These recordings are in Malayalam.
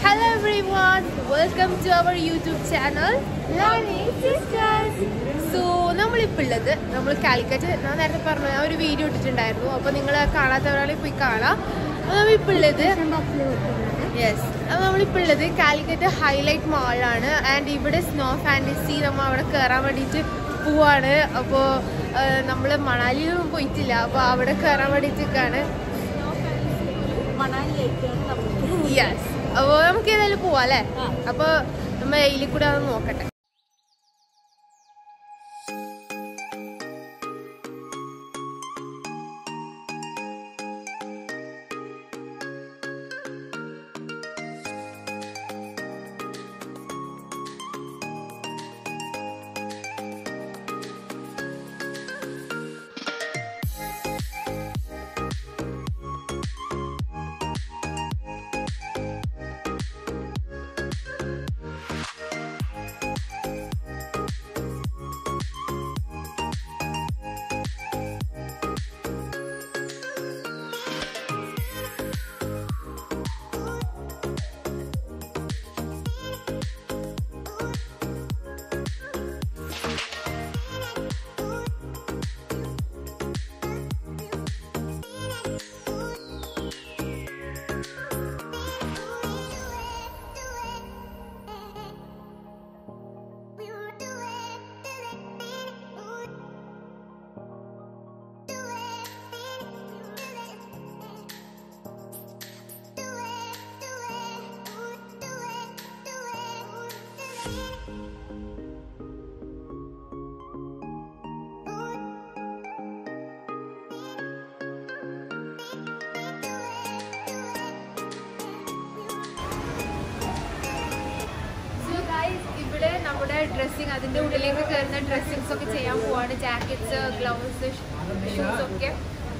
Hello everyone, welcome to our YouTube channel. Learning Sisters. So നമ്മളിപ്പോൾ ഉള്ളത് നമ്മൾ കാലിക്കറ്റ് ഞാൻ നേരത്തെ പറഞ്ഞു ഞാൻ ഒരു വീഡിയോ ഇട്ടിട്ടുണ്ടായിരുന്നു അപ്പോൾ നിങ്ങൾ കാണാത്തവരാണെങ്കിൽ പോയി കാണാം അപ്പോൾ നമ്മളിപ്പോൾ ഉള്ളത് യെസ് അപ്പോൾ നമ്മളിപ്പോൾ ഉള്ളത് കാലിക്കറ്റ് ഹൈലൈറ്റ് മാളാണ് ആൻഡ് ഇവിടെ സ്നോ ഫാൻറ്റസി നമ്മൾ അവിടെ കയറാൻ വേണ്ടിയിട്ട് പോവാണ് അപ്പോൾ നമ്മൾ മണാലിയിലൊന്നും പോയിട്ടില്ല അപ്പോൾ അവിടെ കയറാൻ വേണ്ടിയിട്ടൊക്കെയാണ് മണാലിയിലേക്കാണ് നമ്മൾ യെസ് അപ്പോൾ നമുക്ക് ഏതായാലും പോവാം അല്ലേ ആ. അപ്പോൾ നമ്മൾ ഇതിൽ കൂടെ ഒന്ന് നോക്കട്ടെ So guys, ഇവിടെ നമ്മുടെ ഡ്രസ്സിങ് അതിന്റെ ഉള്ളിലേക്ക് കയറുന്ന ഡ്രസ്സിങ്സ് ഒക്കെ ചെയ്യാൻ പോവാണ് ജാക്കറ്റ്സ് ഗ്ലൗസ് ഷൂസ് ഒക്കെ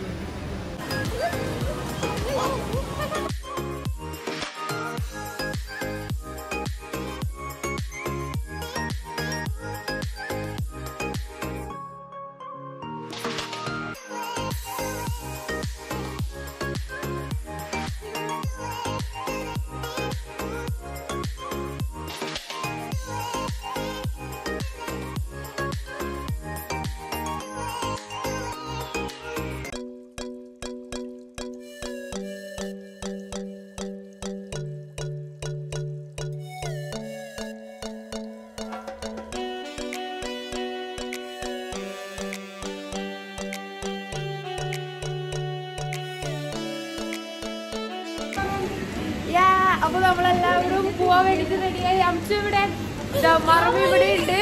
യാ അപ്പൊ നമ്മളെല്ലാവരും പോവാൻ വേണ്ടിട്ട് റെഡിയായി അംശു ഇവിടെ ദാ മറവ് ഇവിടെ ഉണ്ട്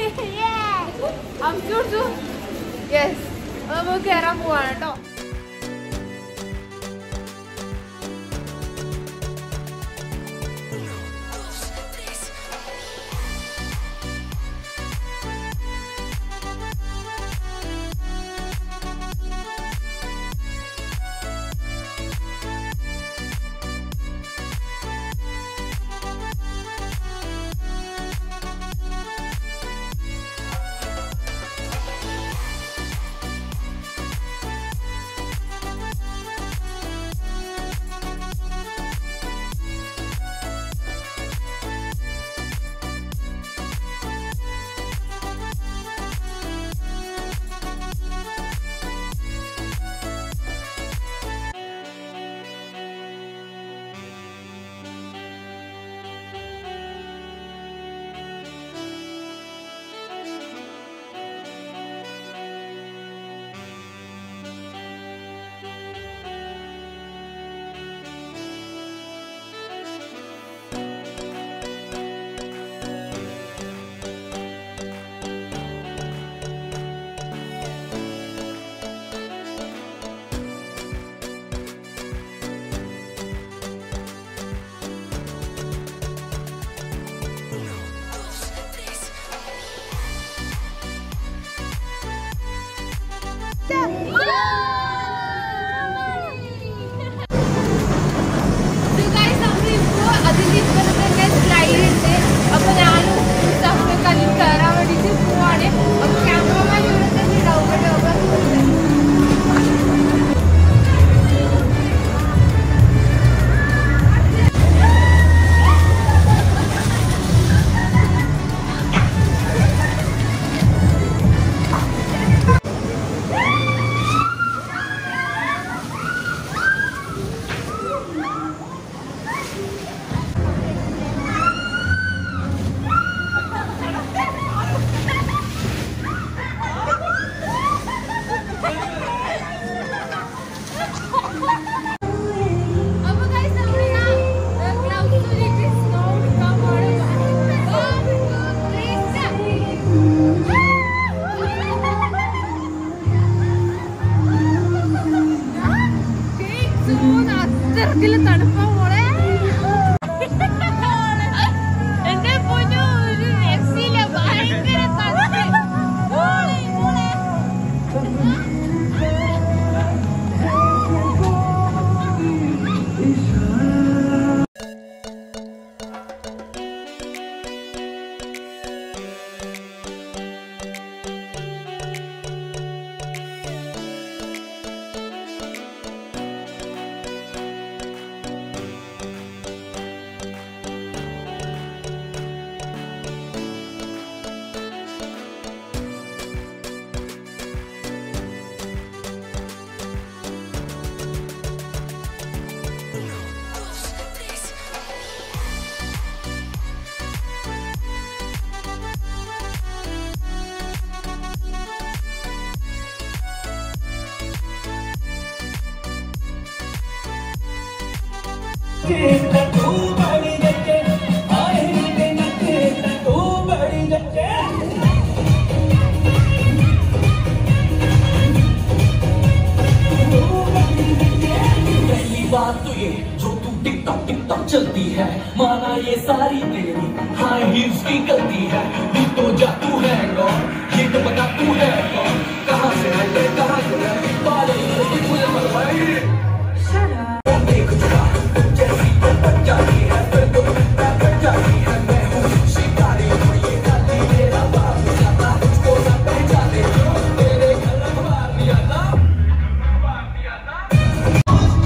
അംശു യെസ് നമുക്ക് കയറാൻ പോവാണ് കേട്ടോ तू बड़ी जच्चे आए रे नचे तू बड़ी जच्चे पहली बात तो ये जो तू टिक टॉक टिक टॉक चलती है माना ये सारी तेरी हाई हील्स की गलती है भी तो जा तू है कौन ये तो बता तू है कौन कहाँ से है ये कहाँ से है बाले ये मुझे मरवाई देख चुका जैसी तो बन जाती है फिर तो मैं बन जाती है मैं हूँ शिकारी और ये खाती मेरा बाप जाता तुझको ना पहचाने तेरे घर मार दिया था मार दिया था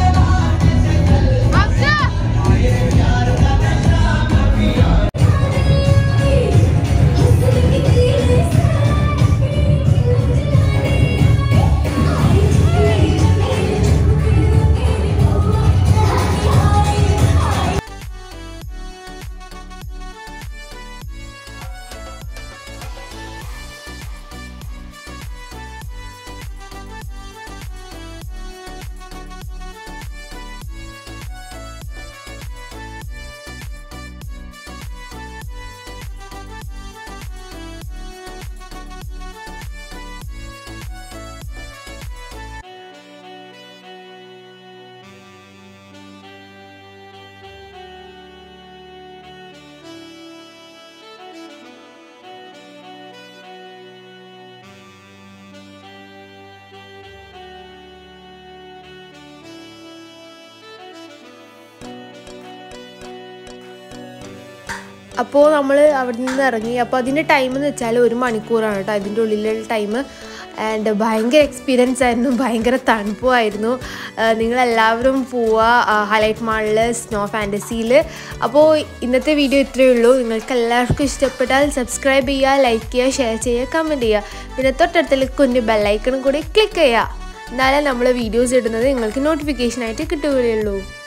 അപ്പോൾ നമ്മൾ അവിടെ നിന്ന് ഇറങ്ങി അപ്പോൾ അതിൻ്റെ ടൈം എന്ന് വെച്ചാൽ ഒരു മണിക്കൂറാണ് കേട്ടോ അതിൻ്റെ ഉള്ളിലുള്ള ടൈം ആൻഡ് ഭയങ്കര എക്സ്പീരിയൻസ് ആയിരുന്നു ഭയങ്കര തണുപ്പുമായിരുന്നു ആഹ് നിങ്ങളെല്ലാവരും പോവുക ഹൈലൈറ്റ് മാളിൽ സ്നോ ഫാൻറ്റസിയിൽ അപ്പോൾ ഇന്നത്തെ വീഡിയോ ഇത്രയേ ഉള്ളൂ നിങ്ങൾക്ക് എല്ലാവർക്കും ഇഷ്ടപ്പെട്ടാൽ സബ്സ്ക്രൈബ് ചെയ്യുക ലൈക്ക് ചെയ്യുക ഷെയർ ചെയ്യുക കമൻറ്റ് ചെയ്യുക പിന്നെ തൊട്ടടുത്തുള്ള കുഞ്ഞ് ബെല്ലൈക്കണും കൂടി ക്ലിക്ക് ചെയ്യുക എന്നാലേ നമ്മൾ വീഡിയോസ് ഇടുന്നത് നിങ്ങൾക്ക് നോട്ടിഫിക്കേഷനായിട്ട് കിട്ടുകയുള്ളൂ